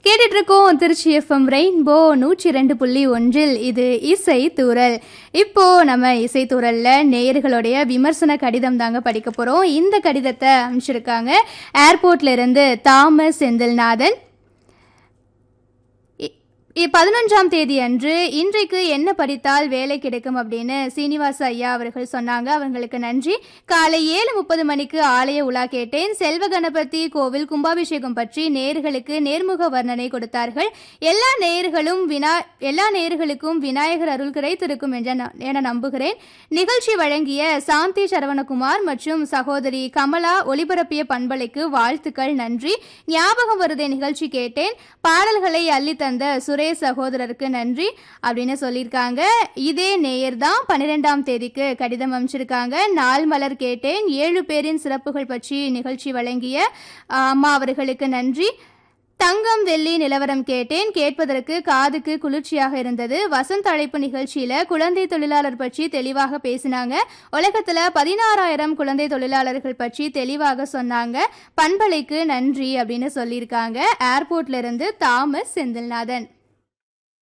கேட்டுட்டு இருக்கோம் Trichy FM rainbow நூற்றி ரெண்டு புள்ளி ஒன்றில் இது இசை தூரல் இப்போ நம்ம இசை தூரல்ல நேயர்களுடைய விமர்சன கடிதம் தாங்க படிக்க போறோம் இந்த கடிதத்தை அனுப்பிச்சிருக்காங்க ஏர்போர்ட்ல இருந்து தாமஸ் செந்தில்நாதன் இ- இ- பதினொன்றாம் தேதி அன்று இன்றைக்கு என்ன படித்தால் வேலை கிடைக்கும் அப்படின்னு சீனிவாச ஐயா அவர்கள் சொன்னாங்க அவங்களுக்கு நன்றி காலை ஏழு முப்பது மணிக்கு ஆலய உலா கேட்டேன் செல்வ கணபதி கோவில் கும்பாபிஷேகம் பற்றி நேர்களுக்கு நேர்முக வர்ணனை கொடுத்தார்கள் எல்லா நேயர்களும் வினா எல்லா நேயர்களுக்கும் விநாயகர் அருள் கிடைத்திருக்கும் என்ற ந- என நம்புகிறேன் நிகழ்ச்சி வழங்கிய சாந்தி சரவணகுமார் மற்றும் சகோதரி கமலா ஒளிபரப்பிய பண்பலைக்கு வாழ்த்துக்கள் நன்றி ஞாபகம் வருதே நிகழ்ச்சி கேட்டேன் பாடல்களை அள்ளி தந்த சுரேஷ் சகோதரருக்கு நன்றி அப்படின்னு சொல்லியிருக்காங்க இதே நேயர் தான் பன்னிரெண்டாம் தேதிக்கு கடிதம் அமைச்சிருக்காங்க நாள் மலர் கேட்டேன் ஏழு பேரின் சிறப்புகள் பற்றி நிகழ்ச்சி வழங்கிய ஆ, அம்மா அவர்களுக்கு நன்றி தங்கம் வெள்ளி நிலவரம் கேட்டேன் கேட்பதற்கு காதுக்கு குளிர்ச்சியாக இருந்தது வசந்த் அழைப்பு நிகழ்ச்சியில குழந்தை தொழிலாளர் பற்றி தெளிவாக பேசினாங்க உலகத்துல பதினாறாயிரம் குழந்தை தொழிலாளர்கள் பற்றி தெளிவாக சொன்னாங்க பண்பலைக்கு நன்றி அப்படின்னு சொல்லியிருக்காங்க ஏர்போர்ட்ல இருந்து தாமஸ் செந்தில்நாதன்